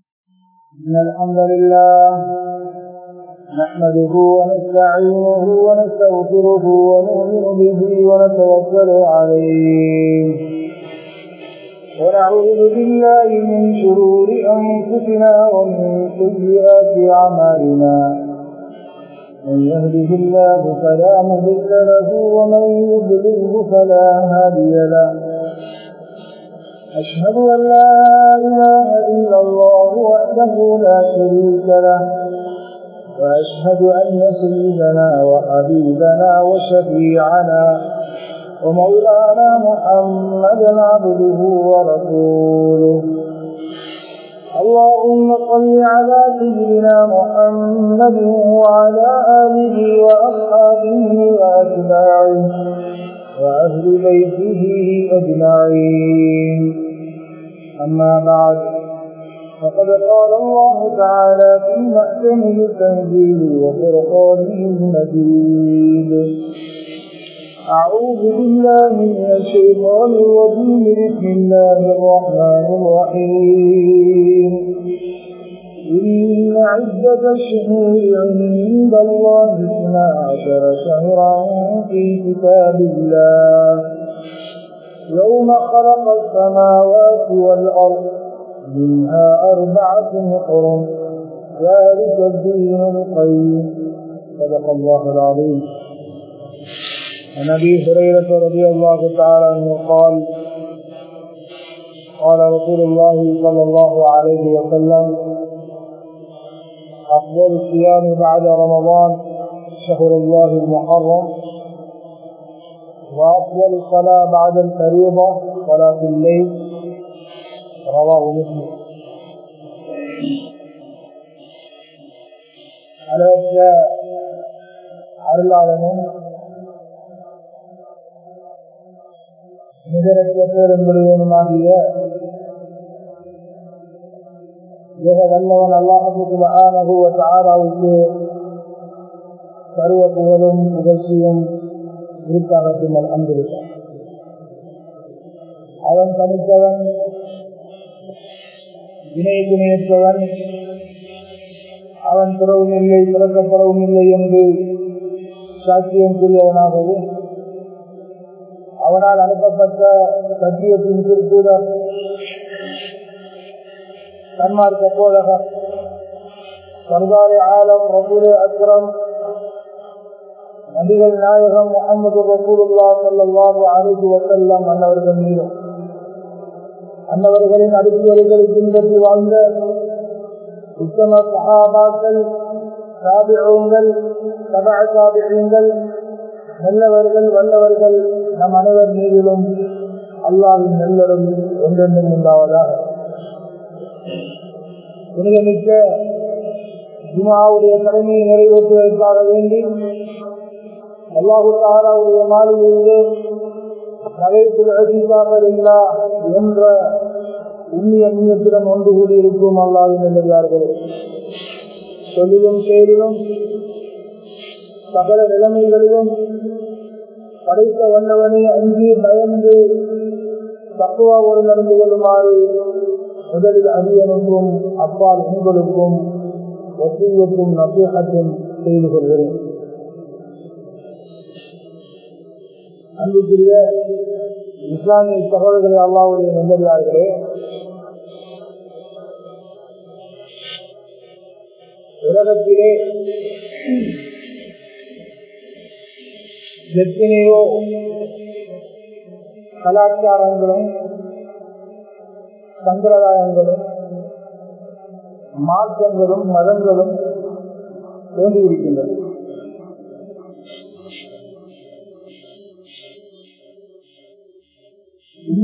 إن الحمد لله نحمده ونستعينه ونستغفره ونؤمن به ونتوكل عليه ونعوذ بالله من شرور أنفسنا ومن سيئات أعمالنا من يهده الله فلا مضل له ومن يضلله فلا هادي له أشهد أن لا إله إلا الله وحده لا شريك له وأشهد أن سيدنا وحبيبنا وشفيعنا ومولانا محمدا عبده ورسوله اللهم صل على سيدنا محمد وعلى آله وأصحابه وأتباعه وأهل بيته أجمعين أما بعد فقد قال الله تعالى في محكمه التنزيل وفرقانه المجيد أعوذ بالله من الشيطان الرجيم بسم الله الرحمن الرحيم إن عدة الشهور عند الله اثنا عشر شهرا في كتاب الله يوم خلق السماوات والأرض منها أربعة حرم ذلك الدين القيم صدق الله العظيم عن ابي هريره رضي الله تعالى عنه قال قال رسول الله صلى الله عليه وسلم افضل الصيام بعد رمضان شهر الله المحرم وافضل الصلاه بعد الفريضه صلاه الليل رواه مسلم அளவற்ற அருளாளனும் நிகரற்ற பேரும்படியனுமாகிய மிக வல்லவன் அல்லாஹுக்கு ஆனாவுக்கு சர்வ புகழும் நிகழ்ச்சியும் இருக்காக பின்னர் அன்பிருக்கான் அவன் தனித்தவன் இணை துணையற்றவன் அவன் பிறவும் இல்லை பிறக்கப்படவும் இல்லை என்று சாட்சியம் கூறியவனாகவும் அவனால் அனுப்பப்பட்ட சத்தியத்தின் திருத்தூதர் சன்மார்க்க போதகர் சர்தாரி ஆலம் ரபுலே அக்ரம் நபிகள் நாயகம் முகமது ரசூலுல்லா சல்லாஹு அலிஹி வசல்லம் அன்னவர்கள் மீதும் அன்னவர்களின் அடுத்தவர்களை பின்பற்றி வாழ்ந்த உத்தம சகாபாக்கள் சாபிகள் சபா சாபிகள் நல்லவர்கள் வல்லவர்கள் நம் அனைவர் மீதிலும் அல்லாவின் நல்லரும் ஒன்றென்றும் உண்டாவதாக புனிதமிக்க ஜுமாவுடைய கடமையை நிறைவேற்றுவதற்காக வேண்டி அல்லாஹு தாராவுடைய மாளிகையிலே நகைத்தில் அழிக்காமல்லா என்ற உண்மைய நீயத்துடன் ஒன்று கூடியிருக்கும் அல்லாவின் நல்லதார்கள் சொல்லிலும் செயலிலும் சகல நிலைமைகளிலும் படைத்த வல்லவனை அஞ்சு பயந்து தக்குவாவோடு நடந்து கொள்ளுமாறு முதலில் அரியனுக்கும் அப்பால் உங்களுக்கும் ஒத்தியத்தும் நசீகத்தும் செய்து கொள்கிறேன் அன்புக்குரிய இஸ்லாமிய சகோதரர்கள் அல்லாவுடைய நெல்லடியார்களே உலகத்திலே எத்தனையோ கலாச்சாரங்களும் சம்பிரதாயங்களும் மாற்றங்களும் மதங்களும் தோன்றியிருக்கின்றன இந்த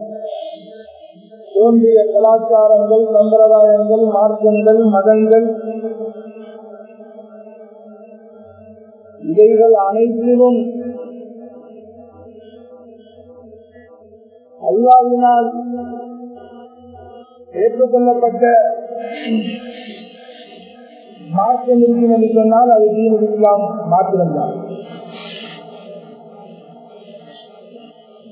தோன்றிய கலாச்சாரங்கள் சம்பிரதாயங்கள் மார்க்கங்கள் மதங்கள் இவைகள் அனைத்திலும் அல்லாவினால் ஏற்றுக்கொள்ளப்பட்ட மாற்றம் இருக்கும் என்று சொன்னால் அது தீன் இஸ்லாம் மாத்திரம்தான்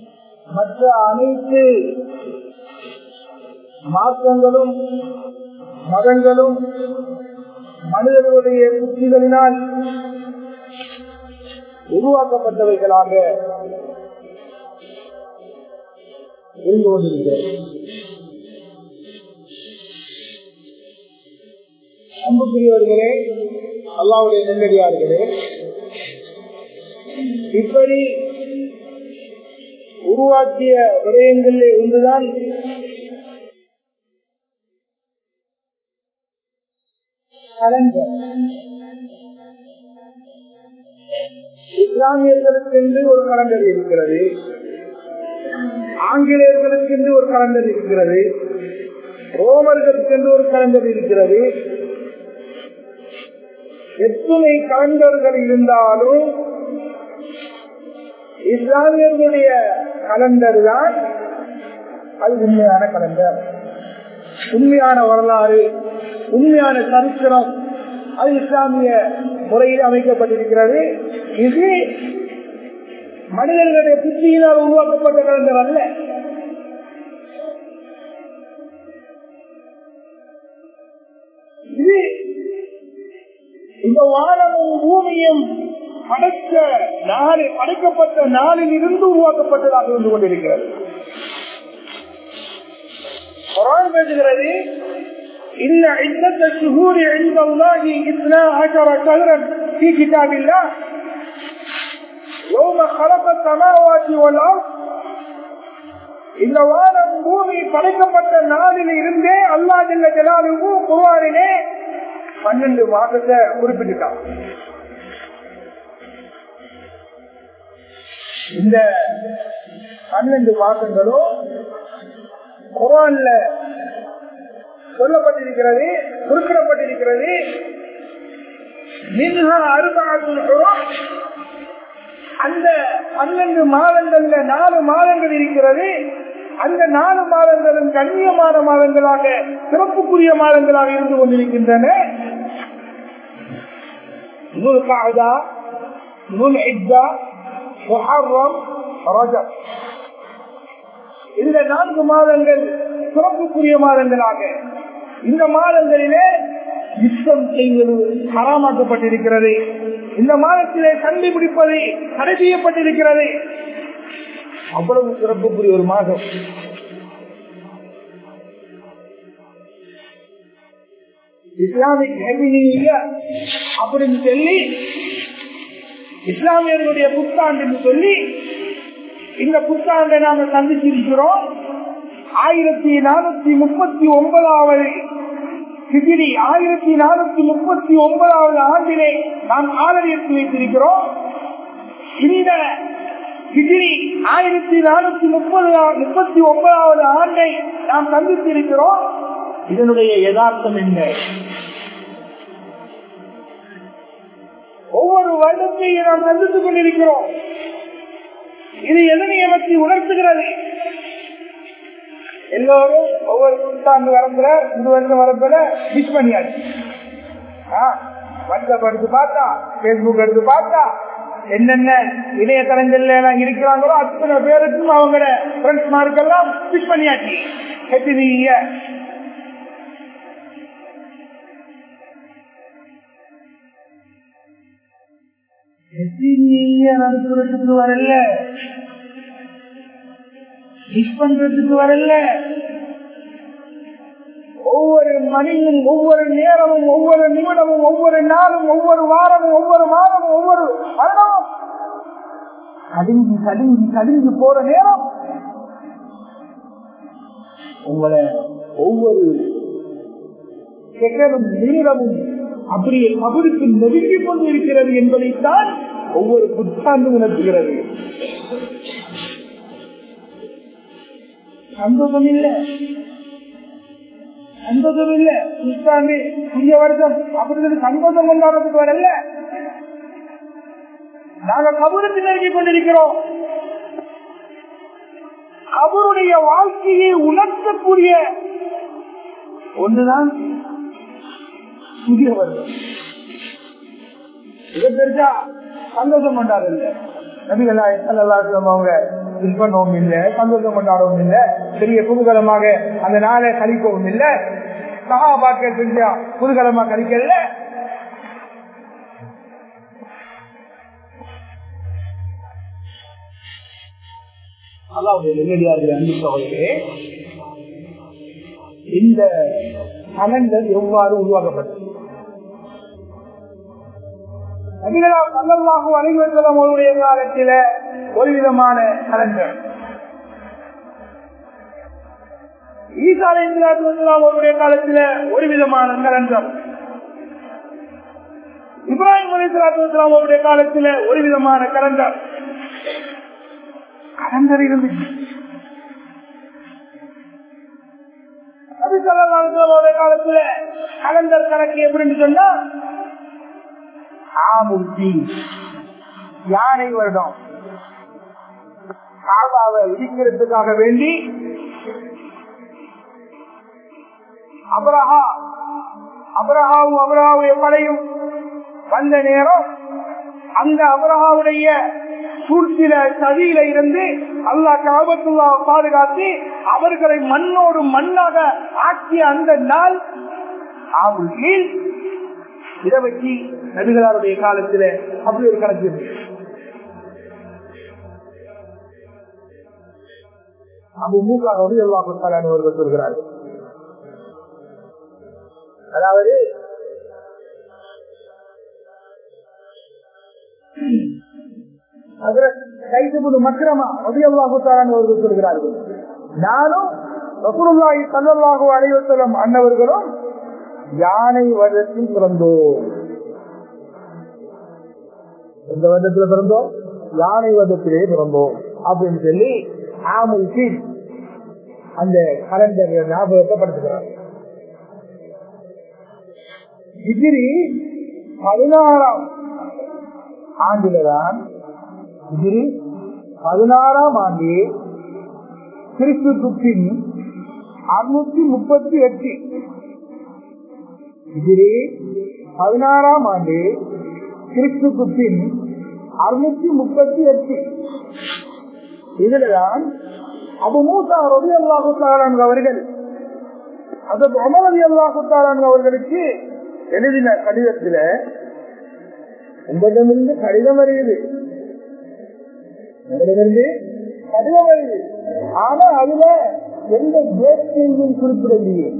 மற்ற அனைத்து மாற்றங்களும் மதங்களும் மனிதர்களுடைய புத்திகளினால் உருவாக்கப்பட்டவைகளாக இருந்து கொண்டிருக்கிறது அன்புக்குரியவர்களே அல்லாவுடைய நெல்லடியார்களே இப்படி உருவாக்கிய விடயங்களில் ஒன்றுதான் கலண்டர் இஸ்லாமியர்களுக்கென்று ஒரு கலண்டர் இருக்கிறது ஆங்கிலேயர்களுக்கென்று ஒரு கலண்டர் இருக்கிறது ரோமர்களுக்கென்று ஒரு கலண்டர் இருக்கிறது எத்தனை கலண்டர்கள் இருந்தாலும் இஸ்லாமியர்களுடைய கலண்டர் தான் அது உண்மையான கலண்டர் உண்மையான வரலாறு உண்மையான சரித்திரம் அது இஸ்லாமிய முறையில் அமைக்கப்பட்டிருக்கிறது இது மனிதர்களுடைய புத்தியினால் உருவாக்கப்பட்ட கலண்டர் அல்ல இது இந்த வானமும் பூமியும் படைக்க நாடு படைக்கப்பட்ட நாளில் இருந்து உருவாக்கப்பட்டதாக இருந்து கொண்டிருக்கிறது குரான் பேசுகிறது إن عدة الشهور عند الله اثنا عشر شهرا في كتاب الله يوم خلق السماوات والأرض இந்த வாரம் பூமி படைக்கப்பட்ட நாளில் இருந்தே அல்லா ஜல்ல ஜலாலுவு குருவானிலே பன்னெண்டு மாதத்தை குறிப்பிட்டுட்டான் இந்த பன்னெண்டு மாதங்களும் குரான்ல சொல்லப்பட்டிருக்கிறது குறிப்பிடப்பட்டிருக்கிறது மின்ஹா அறுபது அந்த பன்னெண்டு மாதங்கள்ல நாலு மாதங்கள் இருக்கிறது அந்த நாலு மாதங்களும் கண்ணியமான மாதங்களாக சிறப்புக்குரிய மாதங்களாக இருந்து கொண்டிருக்கின்றன இந்த நான்கு மாதங்கள் சிறப்புக்குரிய மாதங்களாக இந்த மாதங்களிலே யுத்தம் செய்வது ஹராமாக்கப்பட்டிருக்கிறது இந்த மாதத்திலே கண்டுபிடிப்பது தடை செய்யப்பட்டிருக்கிறது அவ்வளவு சிறப்புக்குரிய ஒரு மாதம் இஸ்லாமிக் அப்படின்னு சொல்லி இஸ்லாமியர்களுடைய புத்தாண்டு சொல்லி இந்த புத்தாண்டை நாம சந்திச்சிருக்கிறோம் ஆயிரத்தி நானூத்தி முப்பத்தி ஒன்பதாவது சிகிரி ஆயிரத்தி நானூத்தி முப்பத்தி ஒன்பதாவது ஆண்டிலே நாம் காலடி எடுத்து வைத்திருக்கிறோம் இந்த சிகிரி ஆயிரத்தி நானூத்தி முப்பது முப்பத்தி ஒன்பதாவது ஆண்டை நாம் சந்தித்திருக்கிறோம் இதனுடைய யதார்த்தம் என்ன ஒவ்வொரு வருடத்தையும் நாம் சந்தித்துக் கொண்டிருக்கிறோம் இது எதனை பற்றி உணர்த்துகிறது எல்லோரும் ஒவ்வொரு புத்தாண்டு வரப்புல இந்த வருஷம் வரப்புல மிஸ் பண்ணியாச்சு வாட்ஸ்அப் எடுத்து பார்த்தா பேஸ்புக் எடுத்து பார்த்தா என்னென்ன இணையதளங்கள்ல எல்லாம் இருக்கிறாங்களோ அத்தனை பேருக்கும் அவங்களோட ஃப்ரெண்ட்ஸ் மார்க்கெல்லாம் மிஸ் பண்ணியாச்சு ஹெச்டிய நடத்துறதுக்கு வரல மிஸ் பண்றதுக்கு வரல ஒவ்வொரு மணியும் ஒவ்வொரு நேரமும் ஒவ்வொரு நிமிடமும் ஒவ்வொரு நாளும் ஒவ்வொரு வாரமும் ஒவ்வொரு மாதமும் ஒவ்வொரு வருடமும் கடுங்கி கடுங்கி கடுங்கி போற நேரம் உங்களை ஒவ்வொரு செகண்டும் நிமிடமும் அப்படியே கபருக்கு நெருங்கிக் கொண்டிருக்கிறது என்பதைத்தான் ஒவ்வொரு புத்தாண்டு உணர்த்துகிறது சந்தோஷம் இல்லை சந்தோஷம் இல்ல புத்தாண்டு புதிய வருஷம் அப்படி சந்தோஷம் கொண்டாடுறதுக்கு வரல நாங்க கபருக்கு நெருங்கிக் கொண்டிருக்கிறோம் அவருடைய வாழ்க்கையை உணர்த்தக்கூடிய ஒன்றுதான் புதிய வருடம் இதை பெருசா சந்தோஷம் கொண்டாடல நபிகளா அவங்க இது பண்ணவும் இல்லை சந்தோஷம் கொண்டாடவும் இல்லை பெரிய குதூகலமாக அந்த நாளை கழிக்கவும் இல்லை சகாபாக்கள் செஞ்ச புதுகலமா கழிக்கல அல்லாவுடைய நெல்லடியார்கள் அன்பு சகோதரே இந்த கலண்டர் எவ்வாறு உருவாக்கப்பட்டது நபிகளாக அனைவர்களும் அவருடைய காலத்தில ஒரு விதமான கலண்டர் ஈசா அவருடைய காலத்தில ஒரு விதமான கலண்டர் இப்ராஹிம் அலிஸ்லாத்து அவருடைய காலத்தில ஒரு விதமான கலண்டர் கலண்டர் இருந்துச்சு நபிசல்லாவுடைய காலத்துல கலண்டர் கணக்கு எப்படின்னு சொன்னா ஆமுத்தி யானை வருடம் காபாவை இடிக்கிறதுக்காக வேண்டி அபரஹா அபரஹாவும் அபரஹாவுடைய படையும் வந்த நேரம் அந்த அபரஹாவுடைய சூழ்ச்சியில சதியில இருந்து அல்லா காபத்துல்லா பாதுகாத்து அவர்களை மண்ணோடு மண்ணாக ஆக்கிய அந்த நாள் ஆவுல் இதை வச்சு நபிகளாருடைய காலத்துல அப்படி ஒரு கணக்கு இருக்கு அபு மூக்கா ரவி அல்லா அவர்கள் சொல்கிறார்கள் அதாவது மக்ரமா ரவி அல்லாஹுத்தாரான் அவர்கள் சொல்கிறார்கள் நானும் ரசூலுல்லாஹி சல்லல்லாஹு அலைஹி வஸல்லம் அன்னவர்களும் யானை வருடத்தில் பிறந்தோம் எந்த வருடத்துல பிறந்தோம் யானை வருடத்திலே பிறந்தோம் அப்படின்னு சொல்லி ஆமுல் சீட் அந்த கலண்டர் ஞாபகத்தை படுத்துக்கிறார் இதிரி பதினாறாம் ஆண்டில்தான் இதிரி பதினாறாம் ஆண்டு கிறிஸ்துக்கு பின் அறுநூத்தி முப்பத்தி எட்டு இதிரி பதினாறாம் ஆண்டு கிறிஸ்துக்கு பின் அறுநூத்தி முப்பத்தி எட்டு இதுலதான் அபு மூசா ரவி அல்லாஹு அவர்கள் அதற்கு அமர் அலி அல்லாஹு அவர்களுக்கு எழுதின கடிதத்துல உங்களிடமிருந்து கடிதம் வருகிறது உங்களிடமிருந்து கடிதம் வருது ஆனா அதுல எந்த தேசியும் குறிப்பிடலையே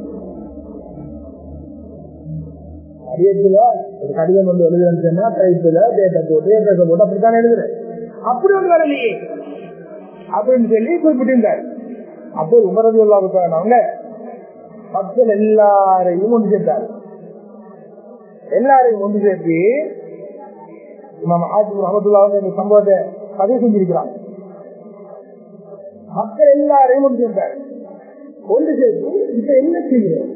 கடிதத்துல ஒரு கடிதம் வந்து எழுதுறேன்னா டைப்புல டேட்டா போட்டு ஏற்றத்தை போட்டு அப்படித்தான் எழுதுறேன் அப்படி ஒன்று வரலையே அப்படின்னு சொல்லி குறிப்பிட்டிருந்தார் அப்போ உமரது அவங்க மக்கள் எல்லாரையும் ஒன்று சேர்த்தார் எல்லாரையும் ஒன்று சேர்த்து நம்ம ஆஜிபுர் அகமதுல்லா வந்து இந்த சம்பவத்தை பதிவு செஞ்சிருக்கிறாங்க மக்கள் எல்லாரையும் ஒன்று சேர்ந்தார் ஒன்று சேர்த்து இப்ப என்ன செய்கிறோம்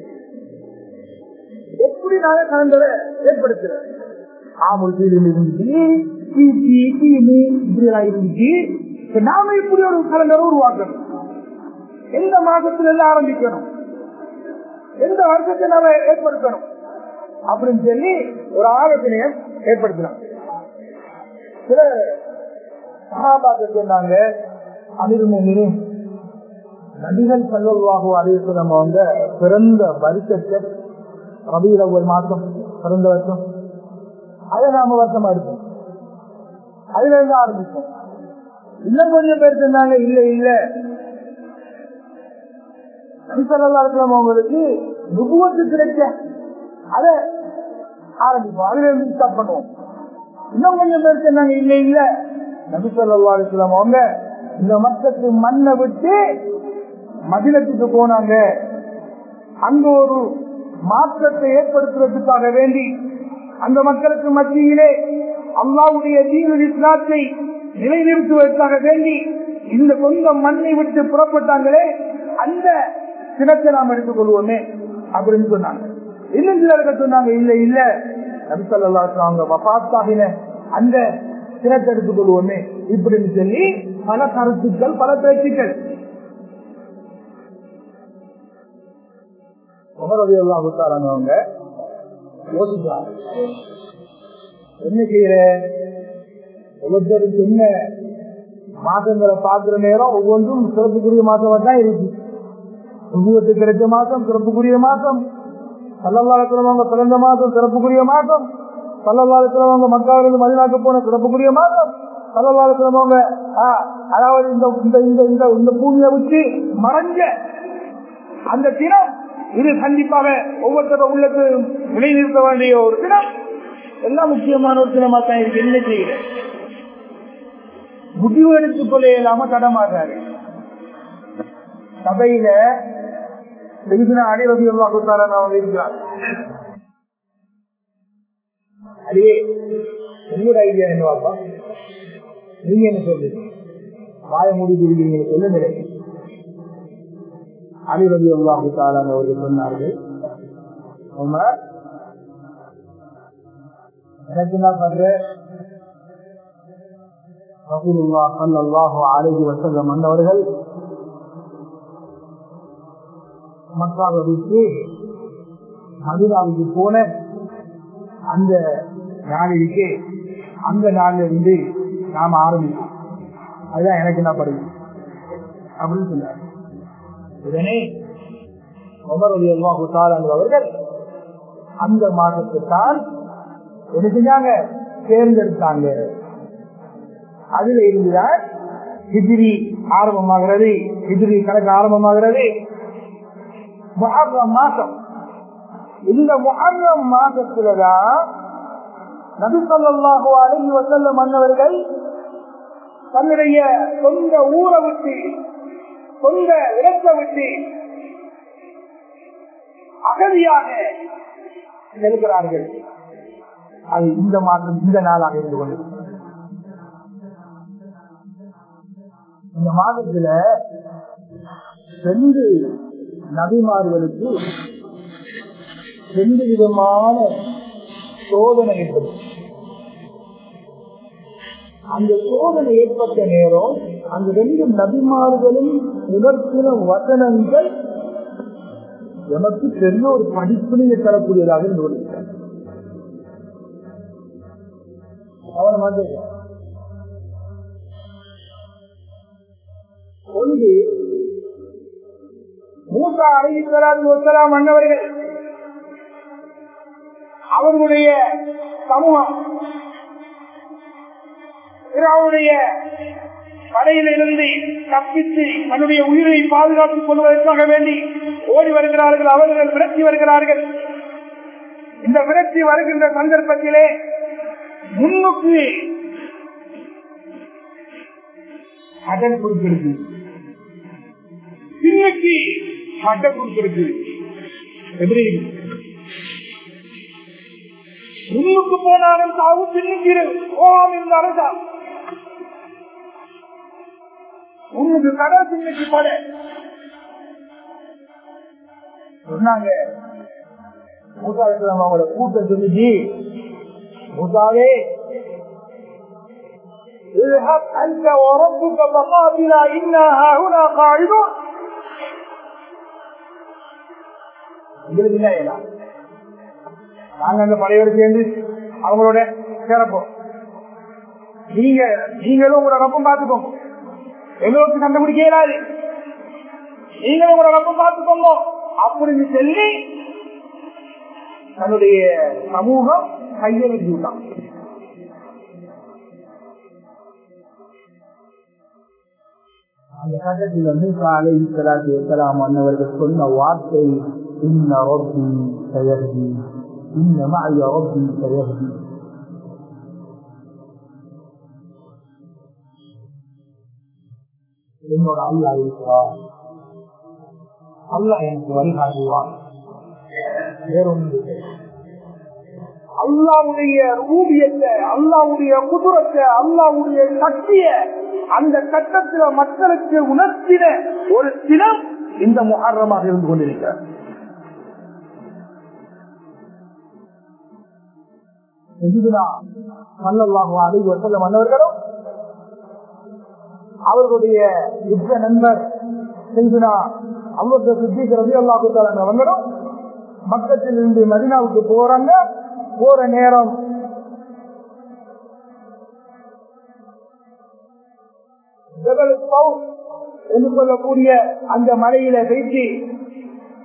எப்படி நாங்க கலந்தரை ஏற்படுத்துறோம் ஆமுல் கீழில் இருந்துச்சு கீச்சி கீழி இப்படி எல்லாம் இருந்துச்சு இப்ப நாம இப்படி ஒரு கலண்டரை உருவாக்கணும் எந்த மாசத்துல எல்லாம் ஆரம்பிக்கணும் எந்த வருஷத்தை நாம ஏற்படுத்தணும் அப்படின்னு சொல்லி ஒரு ஆலோசனையை ஏற்படுத்தலாம் சில சகாபாக்கள் சொன்னாங்க அமிர்முமினும் நபிகள் செல்வாக அறிவிப்பதம் அவங்க பிறந்த வருஷத்தை ரபியில ஒரு மாசம் பிறந்த வருஷம் அதை நாம வருஷமா இருப்போம் அதுல இருந்து ஆரம்பிப்போம் இன்னும் கொஞ்சம் பேர் சொன்னாங்க இல்ல இல்ல நபிசல்லாம் அவங்களுக்கு நுகுவத்து கிடைச்ச அதை ஆரம்பிப்போம் அதுல இருந்து ஸ்டார்ட் பண்ணுவோம் இன்னும் கொஞ்சம் பேர் சொன்னாங்க இல்ல இல்ல நபிசல்லாம் அவங்க இந்த மக்களுக்கு மண்ணை விட்டு மதிலத்துக்கு போனாங்க அங்க ஒரு மாற்றத்தை ஏற்படுத்துவதற்காக வேண்டி அந்த மக்களுக்கு மத்தியிலே அல்லாவுடைய தீனு இஸ்லாத்தை நிலைநிறுத்துவதற்காக வேண்டி இந்த சொந்த மண்ணை விட்டு புறப்பட்டாங்களே அந்த சினத்தை நாம் எடுத்துக் கொள்வோமே அப்படின்னு சொன்னாங்க இன்னும் சிலர்கள் சொன்னாங்க இல்ல இல்ல நபிசல்லா அவங்க வபாத்தாகின அந்த சினத்தை எடுத்துக் கொள்வோமே இப்படின்னு சொல்லி பல கருத்துக்கள் பல பேச்சுக்கள் அவங்க யோசிக்கிறாங்க என்ன செய்யற ஒவ்வொருத்தருக்கு என்ன மாசங்களை பார்க்கிற நேரம் ஒவ்வொன்றும் சிறப்புக்குரிய மாசமா தான் இருக்கு நுபுவத்து கிடைச்ச மாசம் சிறப்புக்குரிய மாசம் பல்லல்லாலத்திலவங்க பிறந்த மாசம் சிறப்புக்குரிய மாசம் பல்லல்லாலத்திலவங்க மக்காவிலிருந்து மதினாக்கு போன சிறப்புக்குரிய மாசம் பல்லல்லாலத்திலவங்க அதாவது இந்த இந்த இந்த இந்த இந்த பூமியை வச்சு மறைஞ்ச அந்த தினம் இது கண்டிப்பாக ஒவ்வொருத்தர உள்ளத்து நிலைநிறுத்த வேண்டிய ஒரு தினம் எல்லாம் முக்கியமான ஒரு தினமா தான் இருக்கு என்ன செய்கிறேன் முடிவு எடுத்துக் கொள்ள இல்லாம தடமாறாரு சபையில அனைவதி அவங்க இருக்கிறார் அதே உங்களோட ஐடியா என்னவாப்பா நீங்க என்ன சொல்றீங்க வாய முடிவு சொல்லுங்க அலிரதி அல்லாஹு தாலான் அவர்கள் சொன்னார்கள் உமர் எனக்கு என்ன பண்ற ரசூலுல்லா ஸல்லல்லாஹு அலைஹி வஸல்லம் அன்னவர்கள் மக்காவை விட்டு மதினாவுக்கு போன அந்த நாளிற்கு அந்த நாள்ல இருந்து நாம ஆரம்பிச்சோம் அதுதான் எனக்கு என்ன படுது அப்படின்னு சொன்னார் உடனே உமரது அல்லாஹு அவர்கள் அந்த மாதத்தை தான் என்ன செஞ்சாங்க தேர்ந்தெடுத்தாங்க அதுல இருந்துதான் ஹிஜிரி ஆரம்பமாகிறது ஹிஜிரி கணக்கு ஆரம்பமாகிறது முஹர்ரம் மாசம் இந்த முஹர்ரம் மாசத்துலதான் நபி சொல்லாஹு அழகி வசல்ல மன்னவர்கள் தன்னுடைய சொந்த ஊரை விட்டு சொந்த இடத்தை விட்டு அகதியாக செல்கிறார்கள் அது இந்த மாதம் இந்த நாளாக இருந்து கொண்டு இந்த மாதத்துல ரெண்டு நபிமார்களுக்கு ரெண்டு விதமான சோதனை ஏற்படும் அந்த சோதனை ஏற்பட்ட நேரம் அந்த ரெண்டு நபிமார்களும் உணர்த்தின வசனங்கள் எமக்கு பெரிய ஒரு படிப்பினையை தரக்கூடியதாக இருந்து கொண்டிருக்கிறார் அவன் வந்து ஒன்று மூசா அழகிஸ்வராஜ் ஒத்தலாம் மன்னவர்கள் அவர்களுடைய சமூகம் அவருடைய படையிலிருந்து தப்பித்து தன்னுடைய உயிரை பாதுகாத்துக் கொள்வதற்காக வேண்டி ஓடி வருகிறார்கள் அவர்கள் விரட்டி வருகிறார்கள் இந்த விரட்டி வருகின்ற சந்தர்ப்பத்திலே முன்னுக்கு அடல் கொடுக்கிறது பின்னுக்கு அடல் கொடுக்கிறது எப்படி முன்னுக்கு போனாலும் சாவு பின்னுக்கு போகாம இருந்தாலும் சாவு உனக்கு கடல் பின்னுக்கு பட சொன்னாங்க அவங்களோட கூட்டம் சொல்லிச்சு மூசாவே اذهب انت وربك فقاتلا انا هاهنا قاعدون உங்களுக்கு என்ன ஏலா நாங்க அந்த படையோடு சேர்ந்து அவங்களோட சேரப்போம் நீங்க நீங்களும் உங்களோட ரப்பம் பார்த்துக்கோங்க எங்களுக்கு கண்டுபிடிக்க இயலாது நீங்களும் உங்களோட ரப்பம் பார்த்துக்கோங்க அப்படின்னு சொல்லி தன்னுடைய சமூகம் கையெழுத்தி விட்டான் அந்த கட்டத்தில் வந்து காலை சலாத்தி வைக்கலாம் அன்னவர்கள் சொன்ன வார்த்தை இன்ன ரப்பி செயற்கி இன்ன மாய ரப்பி செயற்கி என்னோட அல்லா இருக்கிறார் அல்லா எனக்கு வழிகாட்டுவார் வேறொன்று அல்லாவுடைய ரூபியத்தை அல்லாவுடைய குதிரத்தை அல்லாவுடைய சக்திய அந்த கட்டத்தில மக்களுக்கு உணர்த்தின ஒரு தினம் இந்த முகாரமாக இருந்து கொண்டிருக்கிறார் மன்னவர்களும் அவர்களுடைய யுத்த நண்பர் செஞ்சுனா அவர்களுக்கு சித்திக்கு ரவி அல்லாஹு அவங்களும் மக்கத்தில் இருந்து மதினாவுக்கு போறாங்க போற நேரம் என்று சொல்லக்கூடிய அந்த மலையில பேசி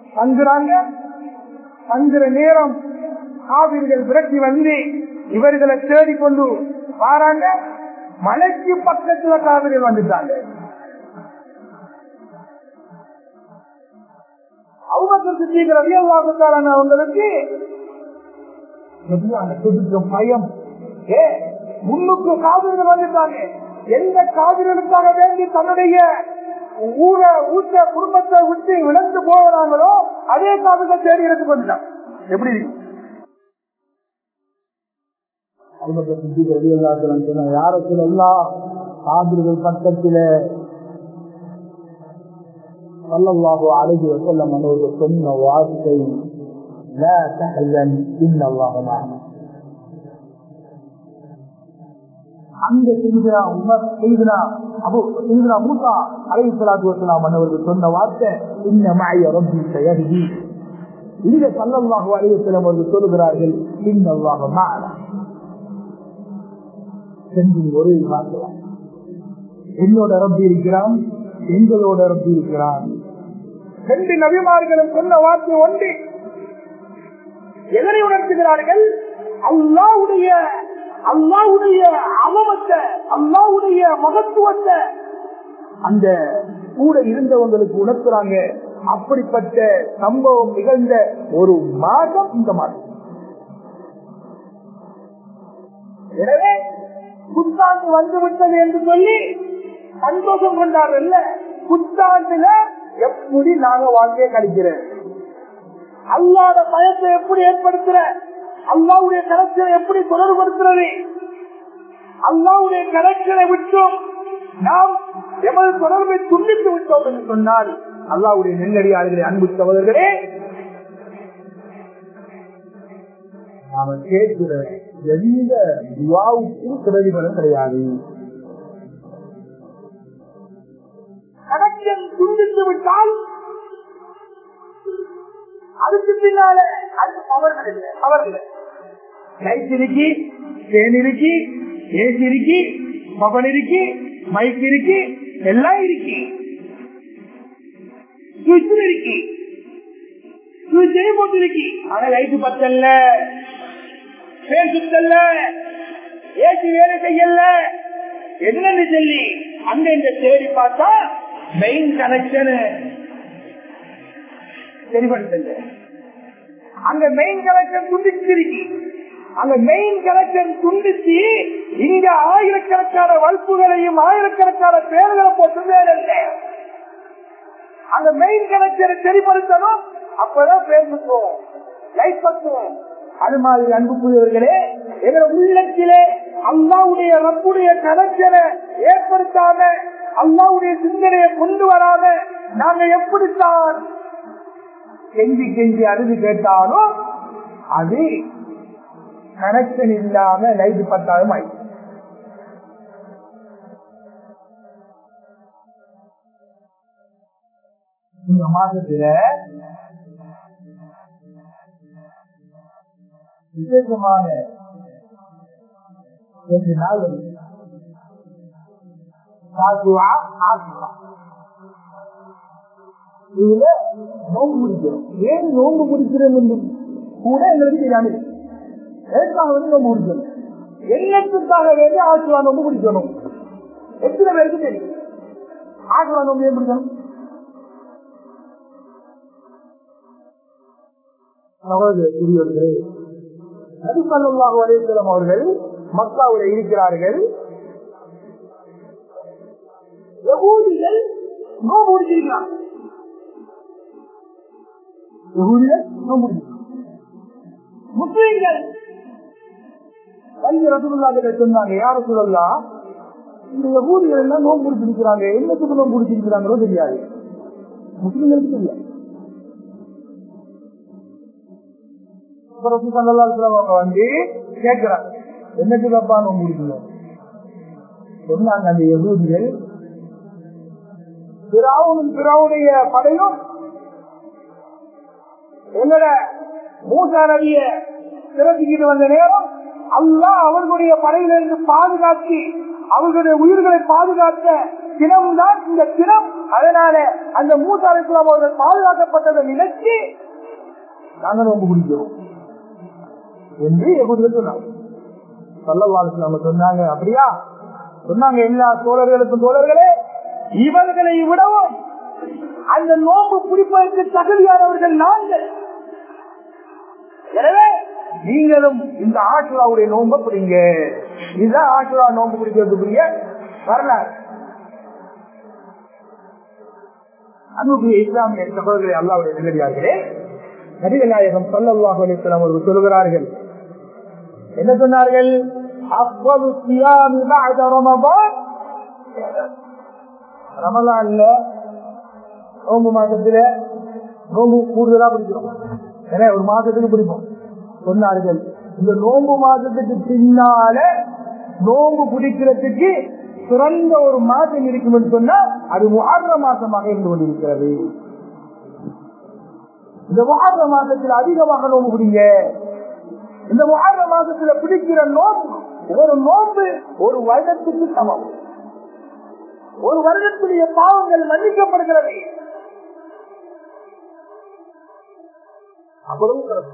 தங்குறாங்க தங்குற நேரம் காவிரிகள் விரட்டி வந்து இவர்களை தேடிக்கொண்டு வாராங்க மலைக்கு பக்கத்துல காவிரி வந்துட்டாங்க அவங்க சீக்கிரம் அவங்களுக்கு பயம் ஏ முன்னுக்கு காவிரிகள் வந்துட்டாங்க எந்த காவிரிகளுக்காக வேண்டி தன்னுடைய ஊர ஊட்ட குடும்பத்தை விட்டு இழந்து போகிறாங்களோ அதே காவிரிகளை தேடி எடுத்து கொண்டான் எப்படி யாருக்கு எல்லாம் காவிரிகள் பக்கத்தில சல்லல்லாஹு அழகி வசல்லம் அவர்கள் சொன்ன வார்த்தை لا تحزن إن الله معنا அந்த செய்தினா உமர் செய்தினா அபு செய்தினா மூசா அலைஹி ஸலாத்து வஸலாம் அவர்கள் சொன்ன வார்த்தை இன்ன மஅய ரப்பி சயஹ்தி இந்த ஸல்லல்லாஹு அலைஹி வஸல்லம் அவர்கள் சொல்கிறார்கள் இன்னல்லாஹு மஅனா சென்று ஒரே வார்த்தை என்னோட ரப்பி இருக்கிறான் எங்களோட ரப்பி இருக்கிறான் ரெண்டு நபிமார்களும் சொன்ன வார்த்தை ஒன்று எதனை உணர்த்துகிறார்கள் அல்லாவுடைய அல்லாவுடைய அவமத்தை அல்லாவுடைய மகத்துவத்தை அந்த கூட இருந்தவங்களுக்கு உணர்த்துறாங்க அப்படிப்பட்ட சம்பவம் நிகழ்ந்த ஒரு மாதம் இந்த மாதம் எனவே புத்தாண்டு வந்து விட்டது என்று சொல்லி சந்தோஷம் கொண்டாடுறல்ல புத்தாண்டுல எப்படி நாங்க வாழ்க்கையை கழிக்கிறேன் அல்லாத பயத்தை எப்படி ஏற்படுத்துற அல்லாவுடைய கணக்கனை எப்படி தொடர்படுத்துறது அல்லாவுடைய கணக்கனை விட்டோம் நாம் எமது தொடர்பை துண்டித்து விட்டோம் என்று சொன்னால் அல்லாவுடைய நெல்லடியாளர்களை அன்பு சகோதரர்களே நாம கேட்கிற எந்த துவாவுக்கும் பிரதிபலம் கிடையாது கணக்கன் துண்டித்து விட்டால் அதுக்கு பின்னால அது அவர்கள் இல்லை அவர்கள் லைட் இருக்கி பேன் இருக்கி ஏசி இருக்கி மொபைல் இருக்கி மைக் இருக்கி எல்லாம் இருக்கி சுவிட்ச் இருக்கி சுவிட்சே போட்டு இருக்கி ஆனா லைட் பத்தல்ல பேன் சுத்தல்ல ஏசி வேலை செய்யல என்னன்னு சொல்லி அங்க இந்த தேடி பார்த்தா மெயின் கனெக்ஷன் சரிபடுத்தல அங்க மெயின் கலெக்டர் துண்டிச்சிருக்கி அங்க மெயின் கலெக்டர் துண்டிச்சு இங்க ஆயிரக்கணக்கான வல்புகளையும் ஆயிரக்கணக்கான பேர்களை போட்டு வேலை அங்க மெயின் கலெக்டரை சரிபடுத்தணும் அப்பதான் பேர் சுத்துவோம் லைட் பத்துவோம் அது மாதிரி அன்புக்குரியவர்களே எங்க உள்ளத்திலே அல்லாவுடைய ரப்புடைய கலெக்டரை ஏற்படுத்தாம அல்லாவுடைய சிந்தனையை கொண்டு வராம நாங்க எப்படித்தான் கெஞ்சி கெஞ்சி அழுது கேட்டாலும் அது கனெக்ஷன் இல்லாம லைட் பத்தாலும் ஆயிடுச்சு இந்த மாசத்துல விசேஷமான ரெண்டு நாள் வருது. சாசுவா, ஆசுவா. இதுல நோம்பு பிடிக்கிறோம் ஏன் நோம்பு பிடிக்கிறோம் என்று கூட எங்களுக்கு தெரியாது எதுக்காக வந்து நோம்பு பிடிக்கணும் என்னத்துக்காக வேண்டி ஆசுவா நோம்பு பிடிக்கணும் எத்தனை பேருக்கு தெரியும் ஆசுவா நோம்பு ஏன் பிடிக்கணும் சகோதரர்களே நபிசல்லாஹு அலையம் அவர்கள் மக்காவுல இருக்கிறார்கள் யகூதிகள் நோம்பு பிடிச்சிருக்கிறாங்க யகூதிகள் நோம்பு பிடிச்சிருக்காங்க முஸ்லீம்கள் வந்து ரசகுல்லா கிட்ட சொன்னாங்க யார சொல்லலாம் இந்த யகூதிகள் எல்லாம் நோம்பு பிடிச்சிருக்கிறாங்க என்னத்துக்கு நோம்பு பிடிச்சிருக்கிறாங்களோ தெரியாது முஸ்லீம்களுக்கு தெரியாது வந்து கேட்கிறாங்க என்னக்கு தப்பா நோம்பு பிடிக்கணும் சொன்னாங்க அந்த எகூதிகள் பிராவுனும் பிராவுடைய படையும் எங்கட மூசா நபிய திறத்திக்கிட்டு வந்த நேரம் அல்லா அவர்களுடைய படையிலிருந்து பாதுகாத்து அவர்களுடைய உயிர்களை பாதுகாத்த தினம்தான் இந்த தினம் அதனால அந்த மூசா அலிஸ்லாம் அவர்கள் பாதுகாக்கப்பட்டதை நினைச்சு நாங்கள் நோம்பு குடிக்கிறோம் என்று எகுதிகள் சொன்னாங்க சல்லவாலிஸ்லாம் சொன்னாங்க அப்படியா சொன்னாங்க எல்லா தோழர்களுக்கும் தோழர்களே இவர்களை விடவும் அந்த நோம்பு பிடிப்பதற்கு தகுதியானவர்கள் நாங்கள் எனவே நீங்களும் இந்த ஆசுராவுடைய நோன்பை பிடிங்க இதுதான் ஆசுரா நோன்பு பிடிக்கிறதுக்குரிய வரலாறு அன்புக்குரிய இஸ்லாமிய சகோதரர்களை அல்லாவுடைய நிகழ்ச்சியார்களே நபிகள் நாயகம் சல்லாஹ் அலிஸ்லாம் அவர்கள் சொல்கிறார்கள் என்ன சொன்னார்கள் அவ்வளவு சியாமி பாத ரமபான் ரமலான்ல நோம்பு மாசத்துல நோம்பு கூடுதலா பிடிக்கிறோம் ஏன்னா ஒரு மாசத்துக்கு பிடிப்போம் சொன்னார்கள் இந்த நோம்பு மாசத்துக்கு பின்னால நோம்பு பிடிக்கிறதுக்கு சிறந்த ஒரு மாதம் இருக்கும் என்று சொன்னா அது முகார மாசமாக இருந்து கொண்டிருக்கிறது இந்த முகார மாசத்தில் அதிகமாக நோம்பு பிடிங்க இந்த முகார மாசத்துல பிடிக்கிற நோம்பு ஒரு நோம்பு ஒரு வருடத்துக்கு சமம் ஒரு வருடத்துடைய பாவங்கள் மன்னிக்கப்படுகிறது அவ்வளவு சிறப்பு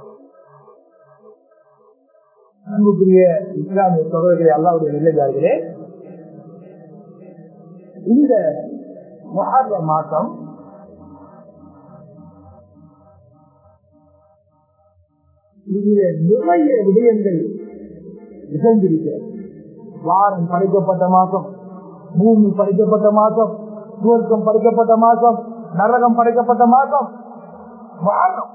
அன்புக்குரிய இஸ்லாமிய சகோதரர்களை அல்லாவுடைய நிலையார்களே இந்த மொஹர்ர மாசம் இதில் நிறைய விடயங்கள் நிகழ்ந்திருக்கிறது வாரம் படைக்கப்பட்ட மாசம் பூமி படைக்கப்பட்ட மாசம் சுவர்க்கம் படைக்கப்பட்ட மாசம் நரகம் படைக்கப்பட்ட மாசம் வாரம்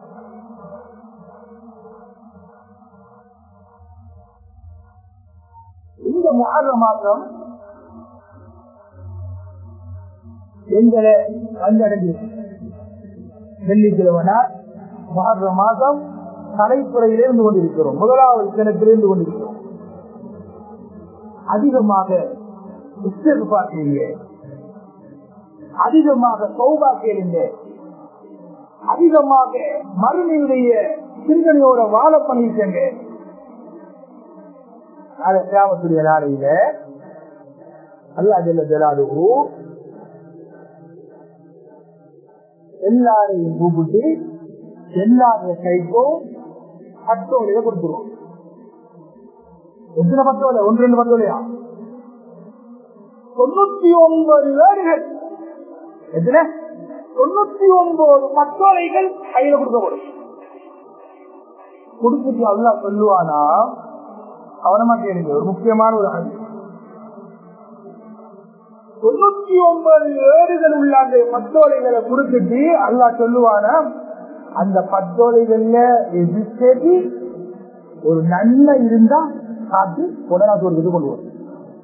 இந்த முகார மாதம் எங்களை கண்டடைஞ்சு வெள்ளிக்கிழமை முகார மாதம் தலைப்புறையிலே இருந்து கொண்டிருக்கிறோம் முதலாவது தினத்திலிருந்து கொண்டிருக்கிறோம் அதிகமாக பார்க்கிறீங்க அதிகமாக சௌபா கேளுங்க அதிகமாக மறுமையுடைய சிந்தனையோட வாழ பண்ணிருக்கங்க கிராமத்துடைய நாளையில அல்லா ஜல்ல ஜலாலுகு எல்லாரையும் கூப்பிட்டு எல்லாருடைய கைக்கும் பட்டோலைய கொடுத்துருவோம் எத்தனை பட்டோலை ஒன்று ரெண்டு பட்டோலையா தொண்ணூத்தி ஒன்பது வேடுகள் எத்தனை தொண்ணூத்தி ஒன்பது பட்டோலைகள் கையில கொடுக்கப்படும் கொடுத்துட்டு அல்லா சொல்லுவானா கவனமா கேளுங்க ஒரு முக்கியமான ஒரு அணி தொண்ணூத்தி ஒன்பது ஏடுகள் உள்ள அந்த பத்தோலைகளை கொடுத்துட்டு அல்லா சொல்லுவானா அந்த பத்தோலைகள்ல எது சரி ஒரு நன்மை இருந்தா காத்து உடனே சொல்றது கொண்டு வரும்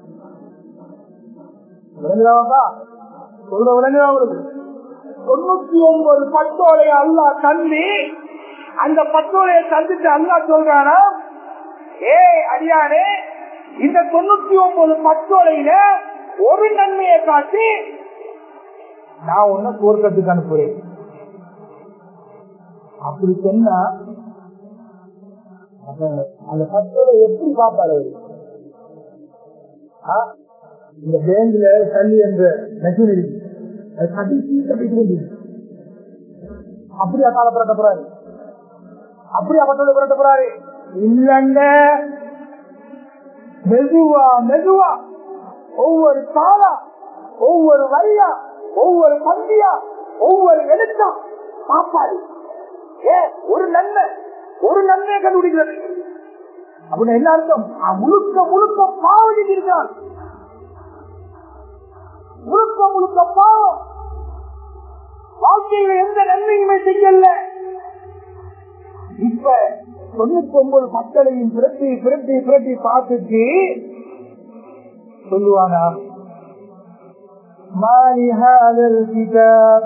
விளங்குதாவாப்பா சொல்ற விளங்குதா உங்களுக்கு தொண்ணூத்தி ஒன்பது பத்தோலைய அல்லா தந்து அந்த பத்தோலையை தந்துட்டு அல்லா சொல்றானா ஏ அடியானே இந்த தொண்ணூத்தி ஒன்பது பத்தோலையில ஒரு நன்மையை காட்டி நான் உன்ன கோர்க்கத்துக்கு அனுப்புறேன் அப்படி சொன்னா அந்த பத்தோலை எப்படி பார்ப்பாரு இந்த பேங்க்ல தள்ளி என்ற மெஷின் இருக்கு அது கட்டி கட்டி அப்படியா கால புரட்ட போறாரு அப்படியா பத்தோலை புரட்ட போறாரு இல்லங்க மெதுவா மெதுவா ஒவ்வொரு தாளா ஒவ்வொரு வரியா ஒவ்வொரு பந்தியா ஒவ்வொரு எழுத்தா பாப்பாரு ஏ ஒரு நன்மை ஒரு நன்மையை கண்டுபிடிக்கிறது அப்படின்னு என்ன அர்த்தம் முழுக்க முழுக்க பாவம் இருக்கிறான் முழுக்க முழுக்க பாவம் வாழ்க்கையில எந்த நன்மையுமே செய்யல இப்ப தொண்ணூத்தி ஒன்பது மக்களையும் பிரட்டி பிரட்டி பிரட்டி பார்த்துட்டு சொல்லுவானா ما هذا الكتاب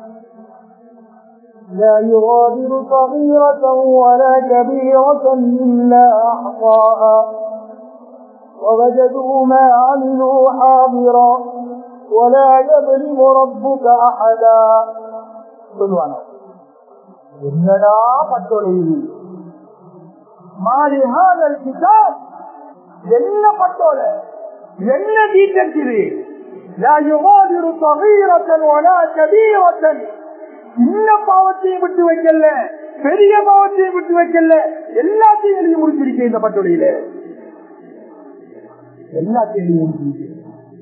لا يغادر صغيرة ولا كبيرة إلا أحصاها ووجدوا ما عملوا حاضرا ولا يظلم ربك أحدا சொல்லுவானா என்னடா பட்டோலை மாலிஹாதல் கிதாப் என்ன பட்டோலை என்ன டீட்டெயில்ஸ் இது لا يغادر صغيرة ولا كبيرة சின்ன பாவத்தையும் விட்டு வைக்கல பெரிய பாவத்தையும் விட்டு வைக்கல எல்லாத்தையும் எழுதி முடிச்சிருக்கேன் இந்த பட்டுடையில எல்லாத்தையும் எழுதி முடிச்சிருக்கேன்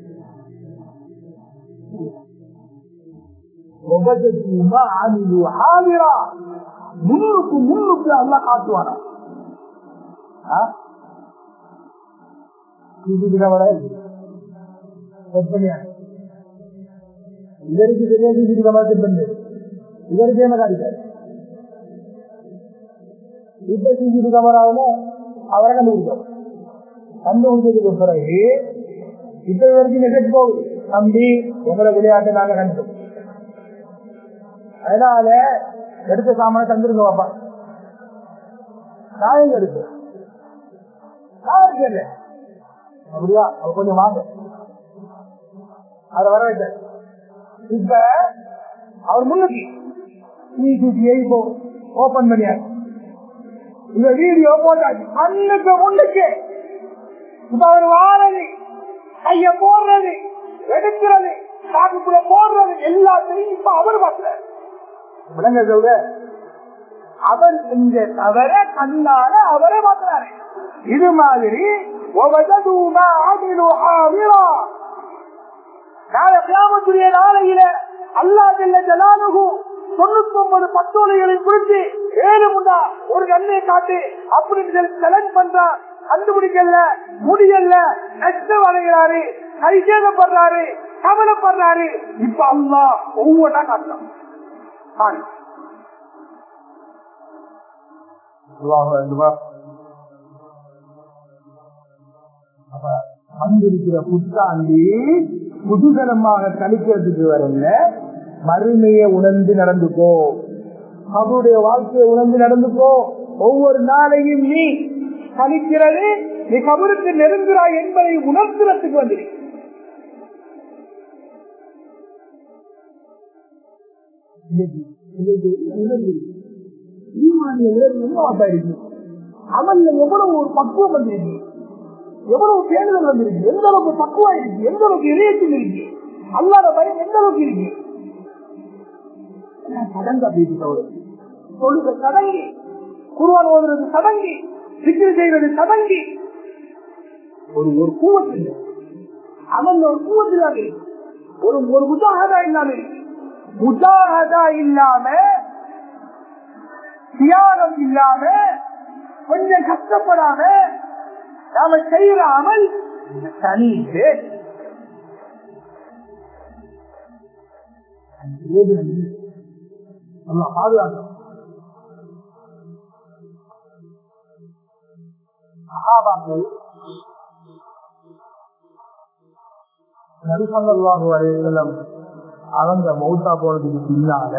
முன்னுக்கு முன்னுக்கு அல்ல காட்டுவானா இவருக்கு தெரியாது சிசிடி கேமரா செட் பண்ணு இவருக்கு என்ன காட்டிட்டாரு இப்ப சிசிடி கேமராவில அவரை கண்டுபிடிச்சோம் கண்டுபிடிச்சதுக்கு பிறகு இப்ப இவருக்கு மெசேஜ் போகுது தம்பி உங்களை விளையாட்டு நாங்க கண்டோம் அதனால எடுத்த சாமான தந்துருங்க பாப்பா நான் எங்க இருக்கு நான் இருக்கேன் அப்படியா அவ கொஞ்சம் வாங்க அதை வர வைக்க இப்ப அவர் முன்னுக்கு சிசிடிஐ இப்போ ஓபன் பண்ணியாரு இந்த வீடியோ போட்டாச்சு கண்ணுக்கு முன்னுக்கு இப்ப அவர் வாரது கைய போடுறது எடுக்கிறது காட்டுக்குள்ள போடுறது எல்லாத்தையும் இப்ப அவர் பார்க்கிறார் விளங்க சொல்ற அவர் செஞ்ச தவற கண்ணால அவரே பார்க்கிறாரு இது மாதிரி கிராமத்துடைய நாளையில அல்லா ஜெல்ல ஜலானுகு தொண்ணூத்தி ஒன்பது பத்தோலைகளை குறித்து ஏழு முன்னா ஒரு நன்மை காட்டு அப்படின்னு சொல்லி செலக்ட் பண்றான் கண்டுபிடிக்கல முடியல நஷ்டம் அடைகிறாரு கைசேதப்படுறாரு கவலைப்படுறாரு இப்ப அல்லா ஒவ்வொன்றா காட்டலாம் வந்திருக்கிற புத்தாண்டி குதூகலமாக கழிக்கிறதுக்கு வரல மறுமையை உணர்ந்து நடந்துக்கோ அவருடைய வாழ்க்கையை உணர்ந்து நடந்துக்கோ ஒவ்வொரு நாளையும் நீ கழிக்கிறது நீ கபருக்கு நெருங்குறாய் என்பதை உணர்த்துறதுக்கு வந்திருக்க அமல்ல எவ்வளவு ஒரு பக்குவம் வந்திருக்கு எவ்வளவு தேடுதல் வந்திருக்கு எந்த அளவுக்கு பக்குவா இருக்கு எந்த அளவுக்கு இறையத்தில் இருக்கு அல்லாத பயம் எந்த அளவுக்கு இருக்கு சடங்கா பேசிட்டவர் சொல்லுங்க சடங்கி குருவான் ஓதுறது சடங்கி சிக்கிரி செய்யறது சடங்கி ஒரு ஒரு கூவத்தில் அவன் ஒரு கூவத்தில் இருக்கு ஒரு ஒரு முஜாகதா இல்லாம இருக்கு முஜாகதா இல்லாம தியாகம் இல்லாம கொஞ்சம் கஷ்டப்படாம நாம செய்யற அமல் தனி பாதுகாக்கும் சகாபாக்கள் நபிசல்லாஹு அலையம் அவங்க மௌத்தா போனதுக்கு பின்னால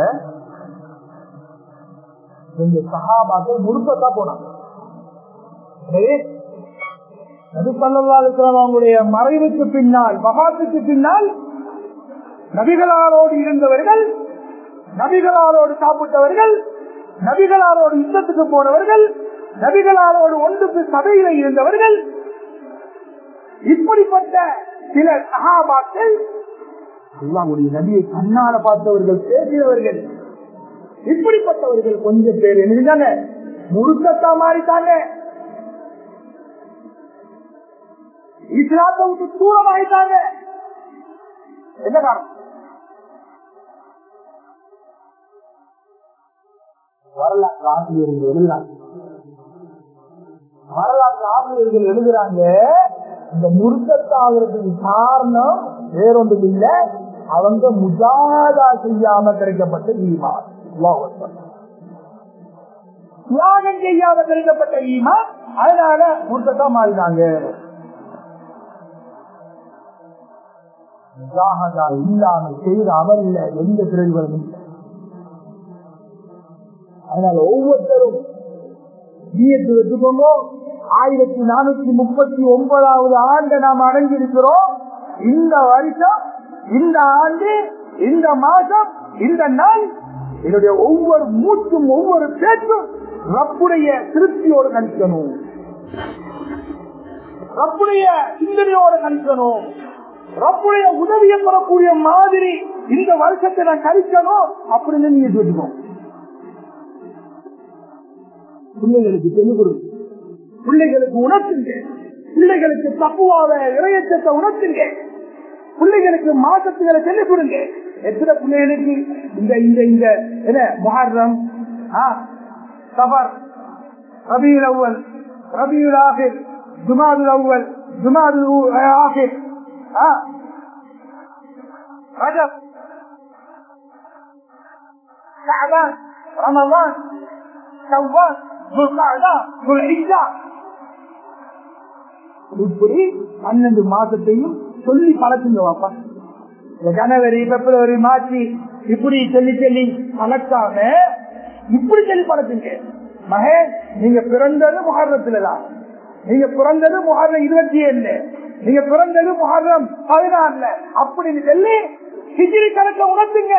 இந்த சகாபாக்கள் முழுக்கத்தான் போனாங்க அவங்களுடைய மறைவுக்கு பின்னால் மகாத்துக்கு பின்னால் நபிகளாரோடு இருந்தவர்கள் நபிகளாரோடு சாப்பிட்டவர்கள் நபிகளாரோடு யுத்தத்துக்கு போனவர்கள் நபிகளாரோடு ஒன்றுக்கு சபையில இருந்தவர்கள் இப்படிப்பட்ட சில சகாபாக்கள் அல்லாவுடைய நபியை கண்ணால பார்த்தவர்கள் பேசினவர்கள் இப்படிப்பட்டவர்கள் கொஞ்சம் பேர் என்ன முழுக்கத்தா மாறிட்டாங்க இஸ்லாத்தை விட்டு தூரம் ஆயிட்டாங்க என்ன காரணம் வரலாற்று ஆசிரியர்கள் எழுதுறாங்க வரலாற்று ஆசிரியர்கள் எழுதுறாங்க இந்த முருக்கத்தாகிறதுக்கு காரணம் வேறொன்றும் இல்ல அவங்க முஜாதா செய்யாம கிடைக்கப்பட்ட ஈமா தியாகம் செய்யாம கிடைக்கப்பட்ட ஈமா அதனால முருக்கத்தா மாறினாங்க முஜாகதா இல்லாம செய்த அமல்ல எந்த பிறகுகளும் இல்லை அதனால ஒவ்வொருத்தரும் நீயத்து வச்சுக்கோங்க ஆயிரத்தி நானூத்தி முப்பத்தி ஒன்பதாவது ஆண்டு நாம் அடைஞ்சிருக்கிறோம் இந்த வருஷம் இந்த ஆண்டு இந்த மாதம் இந்த நாள் என்னுடைய ஒவ்வொரு மூச்சும் ஒவ்வொரு பேச்சும் ரப்புடைய திருப்தியோடு கணிக்கணும் ரப்புடைய சிந்தனையோடு கணிக்கணும் ரப்புடைய உதவியை பெறக்கூடிய மாதிரி இந்த வருஷத்தை நான் கழிக்கணும் அப்படின்னு நீங்க சொல்லிக்கோ பிள்ளைகளுக்கு சொல்லிக் கொடுங்க பிள்ளைகளுக்கு உணர்த்துங்க பிள்ளைகளுக்கு தப்புவாத இறையச்சத்தை உணர்த்துங்க பிள்ளைகளுக்கு மாற்றத்துகளை சொல்லிக் கொடுங்க எத்தனை பிள்ளைகளுக்கு இந்த இந்த இந்த என்ன முஹர்ரம் சபர் ரபியுல் அவ்வல் ரபியுல் ஆகிர் ஜுமாதுல் அவ்வல் ஜுமாதுல் ஆகிர் ரஜப் ஷஅபான் ரமலான் ஷவ்வால் துல்காதா துல்ஹிஜ்ஜா இப்படி பன்னெண்டு மாசத்தையும் சொல்லி பழக்குங்க வாப்பா இந்த ஜனவரி பிப்ரவரி மார்ச் இப்படி சொல்லி சொல்லி பழக்காம இப்படி சொல்லி பழக்குங்க மகே நீங்க பிறந்தது முகர்ணத்துல தான் நீங்க பிறந்தது முகர்ணம் இருபத்தி ஏழு நீங்க பிறந்தது முகர்ணம் பதினாறுல அப்படின்னு சொல்லி ஹிஜிரி கணக்க உணர்த்துங்க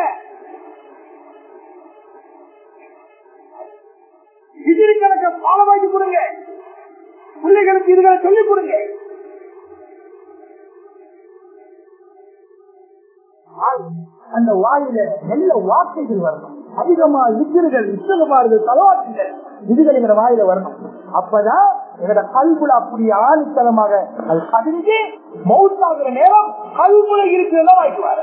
ஹிஜிரி கணக்க பாலமாக்கி கொடுங்க பிள்ளைகளுக்கு இதுகளை சொல்லிக் கொடுங்க அந்த வாயில நல்ல வார்த்தைகள் வரணும் அதிகமா விக்கிர்கள் இஷ்டகுமார்கள் தலவாட்டுகள் இதுகள் எங்க வாயில வரணும் அப்பதான் எங்கட கல்குல அப்படி ஆணித்தனமாக அது பதிஞ்சு மௌத்தாகிற நேரம் கல்குல இருக்கிறதா வாய்க்குவாரு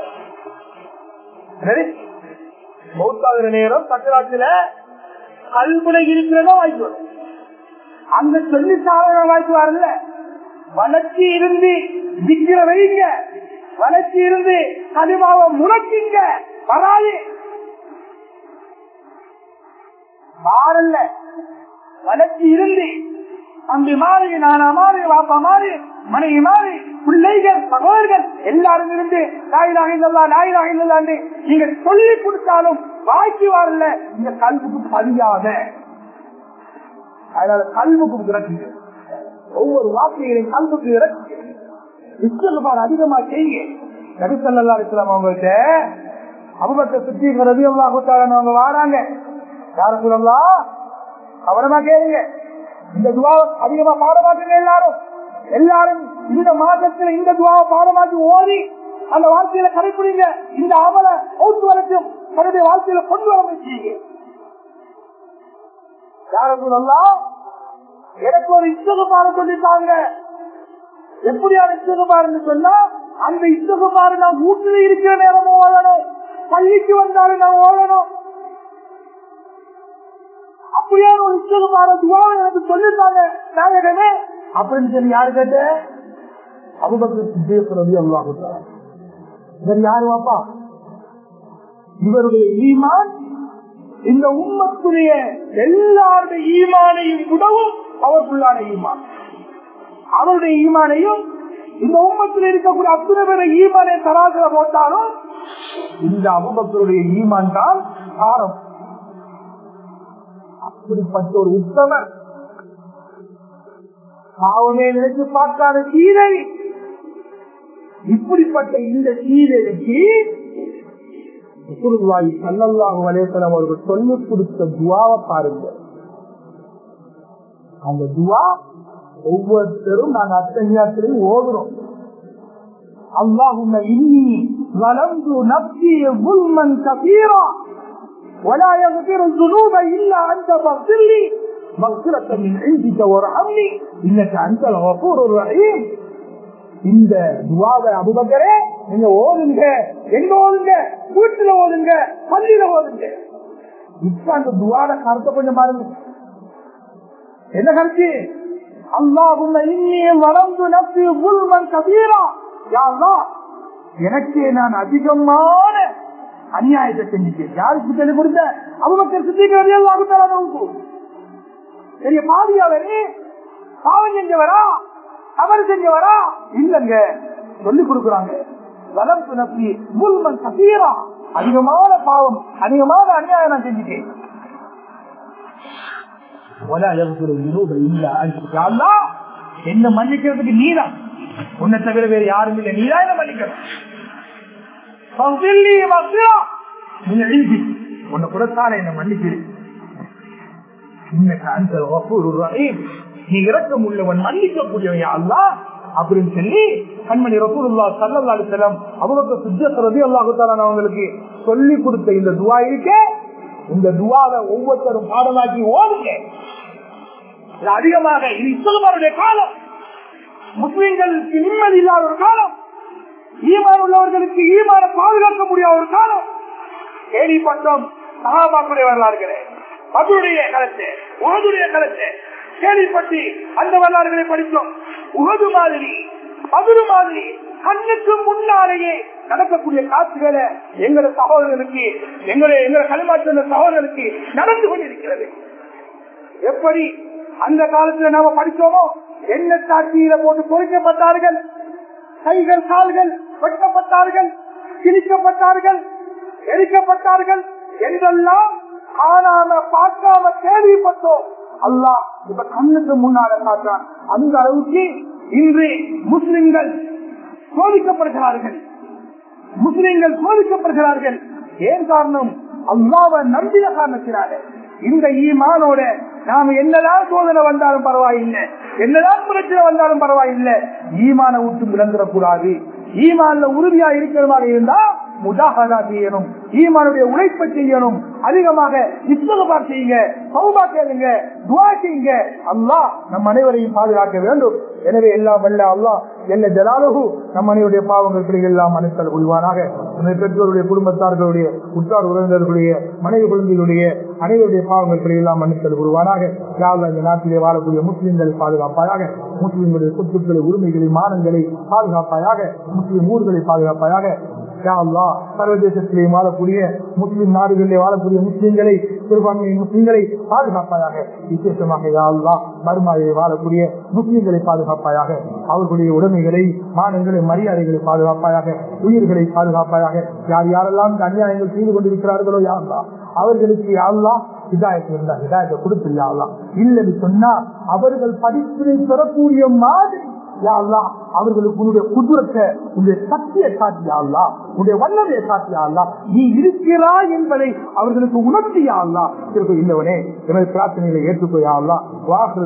மௌத்தாகிற நேரம் சக்கராத்துல கல்குல இருக்கிறதா வாய்க்கு வரும் அங்க சொல்லி சாதனை வாய்க்குவாருல்ல வளர்ச்சி இருந்து விக்கிர வைங்க வளர்ச்சி இருந்து கனிமாவை முடக்கிங்க வராது மாறல்ல வளர்ச்சி இருந்து தம்பி மாறி நானா மாறி வாப்பா மாறி மனைவி மாறி பிள்ளைகள் சகோதரர்கள் எல்லாரும் இருந்து நாயிலாக இல்லல்லா நாயிலாக இல்லல்லாண்டு நீங்க சொல்லி கொடுத்தாலும் வாய்க்கு வரல இந்த கல்விக்கு பதியாத அதனால கல்வுக்கு இறக்குங்க ஒவ்வொரு வார்த்தைகளையும் கல்வுக்கு இறக்குங்க இஸ்லாமார் அதிகமா செய்யுங்க நபிசல்லா இஸ்லாம் அவங்கள்ட்ட அபுபக்க சுத்தி ரவி அல்லா அவங்க வாராங்க யார சொல்லலாம் கவனமா கேளுங்க இந்த துவாவை அதிகமா பாடமாக்குங்க எல்லாரும் எல்லாரும் இந்த மாதத்துல இந்த துவாவை பாடமாக்கி ஓதி அந்த வாழ்க்கையில கடைபிடிங்க இந்த அமல ஓட்டு வரைக்கும் தன்னுடைய வாழ்க்கையில கொண்டு வர முயற்சிங்க யார சொல்லலாம் எனக்கு ஒரு இஷ்டகுமார சொல்லிட்டாங்க எப்படியான இஷ்டகுமார்னு சொன்னா அந்த இஷ்டகுமாறு நான் வீட்டுல இருக்கிற நேரமும் ஓடணும் பள்ளிக்கு வந்தாலும் நான் ஓடணும் அப்படியான ஒரு இஷ்டகுமார துவா எனக்கு சொல்லிட்டாங்க நாயகமே அப்படின்னு சொல்லி யாரு கேட்ட அபுபக்தி அல்லாஹ் இவர் யாரு வாப்பா இவருடைய ஈமான் இந்த உம்மத்துடைய எல்லாருடைய ஈமானையும் விடவும் அவருக்குள்ளான ஈமான் அவருடைய ஈமானையும் இந்த உம்மத்தில் இருக்கக்கூடிய அத்தனை பேர ஈமானை தராசில போட்டாலும் இந்த அபுபக்கருடைய ஈமான் தான் ஆரம் அப்படிப்பட்ட ஒரு உத்தமர் பாவமே நினைச்சு பார்க்காத சீதை இப்படிப்பட்ட இந்த சீதைக்கு குருவாய் சல்லல்லாஹு வலேசலம் அவர்கள் சொல்லிக் கொடுத்த துவாவை பாருங்க அந்த துவா ஒவ்வொருத்தரும் நாங்க அத்தகையாத்திரையும் ஓதுறோம் اللهم إني ظلمت نفسي ظلما كثيرا ولا يغفر الذنوب إلا أنت فاغفر لي مغفرة من عندك وارحمني إنك أنت الغفور الرحيم இந்த துவாவை அபுபக்கரே நீங்க ஓதுங்க எங்க ஓதுங்க வீட்டுல ஓதுங்க பள்ளியில ஓதுங்க இப்ப அந்த துவாட கருத்தை கொஞ்சம் பாருங்க என்ன கருத்து அல்லாஹும் வளர்ந்து நப்பி உள்மன் கபீரா எனக்கு நான் அதிகமான அநியாயத்தை செஞ்சுட்டேன் யாருக்கு சொல்லிக் கொடுத்த அபுபக்கர் சித்திக்கிறது எல்லாம் பெரிய பாதியாவரே பாவம் செஞ்சவரா அவர் செஞ்சவரா இல்லங்க சொல்லி கொடுக்குறாங்க வளம் சுனப்பி முல்மன் சசீரா அதிகமான பாவம் அதிகமான அநியாயம் நான் செஞ்சுட்டேன் என்ன மன்னிக்கிறதுக்கு நீதான் உன்னை தவிர வேறு யாரும் இல்லை நீதான் என்ன மன்னிக்கணும் உன்னை கொடுத்தால என்ன மன்னிக்கிறேன் நீ இறக்கம் உள்ளவன் மன்னிக்கக்கூடியவன் அல்லா அப்படின்னு சொல்லி கண்மணி ரசூலுல்லா சல்லல்லா அலிசல்லாம் அவங்க சுஜரதி அல்லாஹுத்தாலான அவங்களுக்கு சொல்லி கொடுத்த இந்த துவா இருக்கே இந்த துவாவை ஒவ்வொருத்தரும் பாடமாக்கி ஓடுங்க இது அதிகமாக இது இஸ்லாமுடைய காலம் முஸ்லிம்களுக்கு நிம்மதி இல்லாத ஒரு காலம் ஈமான் உள்ளவர்களுக்கு ஈமான பாதுகாக்க முடியாத ஒரு காலம் கேள்விப்பட்டோம் சகாபாக்குடைய வரலாறுகளே மதுடைய கலத்தை உகதுடைய கலத்தை கேள்விப்பட்டு அந்த வரலாறுகளை படித்தோம் உகது மாதிரி மதுரு மாதிரி கண்ணுக்கு முன்னாலேயே நடக்கக்கூடிய காட்சிகளை எங்களோட சகோதரர்களுக்கு எங்களுடைய எங்களை களிமாற்ற சகோதரர்களுக்கு நடந்து கொண்டிருக்கிறது எப்படி அந்த காலத்துல நாம படிச்சோமோ என்ன சாட்சியில போட்டு பொறிக்கப்பட்டார்கள் கைகள் கால்கள் வெட்டப்பட்டார்கள் கிழிக்கப்பட்டார்கள் எரிக்கப்பட்டார்கள் என்றெல்லாம் காணாம பார்க்காம கேள்விப்பட்டோம் அல்லாஹ் இப்ப கண்ணுக்கு முன்னால காட்டான் அந்த அளவுக்கு இன்று முஸ்லிம்கள் சோதிக்கப்படுகிறார்கள் முஸ்லிம்கள் சோதிக்கப்படுகிறார்கள் ஏன் காரணம் அல்லாவை நம்பின காரணத்தினால இந்த ஈமானோட நாம என்னதான் சோதனை வந்தாலும் பரவாயில்லை என்னதான் பிரச்சனை வந்தாலும் பரவாயில்லை ஈமான விட்டு விளந்துடக்கூடாது ஈமான்ல உறுதியா இருக்கிறதாக இருந்தா முஜாகதா செய்யணும் ஈமானுடைய உழைப்பை செய்யணும் அதிகமாக இஸ்லகபார் செய்யுங்க சௌபா கேளுங்க துவா செய்யுங்க அல்லாஹ் நம் அனைவரையும் பாதுகாக்க வேண்டும் எனவே எல்லாம் வல்ல அல்லாஹ் என்ன ஜலாலுகு நம் அனைவருடைய பாவங்கள் எல்லாம் மனுஷல் கொள்வானாக நம்முடைய பெற்றோருடைய குடும்பத்தார்களுடைய உற்றார் உறவினர்களுடைய மனைவி குழந்தைகளுடைய அனைவருடைய பாவங்கள் எல்லாம் மன்னித்தல் கொள்வானாக யாழ்லா இந்த நாட்டிலே வாழக்கூடிய முஸ்லிம்கள் பாதுகாப்பாயாக முஸ்லிம்களுடைய சொத்துக்களை உரிமைகளை மானங்களை பாதுகாப்பாயாக முஸ்லிம் ஊர்களை பாதுகாப்பாயாக சர்வதேசத்திலே வாழக்கூடிய முஸ்லிம் நாடுகளிலே வாழக்கூடிய முஸ்லிம்களை சிறுபான்மை முஸ்லிம்களை பாதுகாப்பாயாக விசேஷமாக யாழ்லா மறுமாதிரி வாழக்கூடிய முஸ்லிம்களை பாதுகாப்பாயாக அவர்களுடைய உடைமைகளை மானங்களை மரியாதைகளை பாதுகாப்பாயாக உயிர்களை பாதுகாப்பாயாக யார் யாரெல்லாம் இந்த அநியாயங்கள் செய்து கொண்டிருக்கிறார்களோ யாருலா அவர்களுக்கு யாரெல்லாம் இதாயத்தை இருந்தா இதாயத்தை கொடுத்து யாரெல்லாம் இல்லைன்னு சொன்னா அவர்கள் படிப்பினை பெறக்கூடிய மாதிரி யாழ்லா அவர்களுக்கு உன்னுடைய குதிரத்தை உன்னுடைய சக்தியை காட்டியாள்லா உன்னுடைய வல்லமையை காட்டியாள்லா நீ இருக்கிறாய் என்பதை அவர்களுக்கு உணர்த்தியாள்லா இல்லவனே எனது பிரார்த்தனைகளை ஏற்றுக்கொள்ளாள்லா வாசல்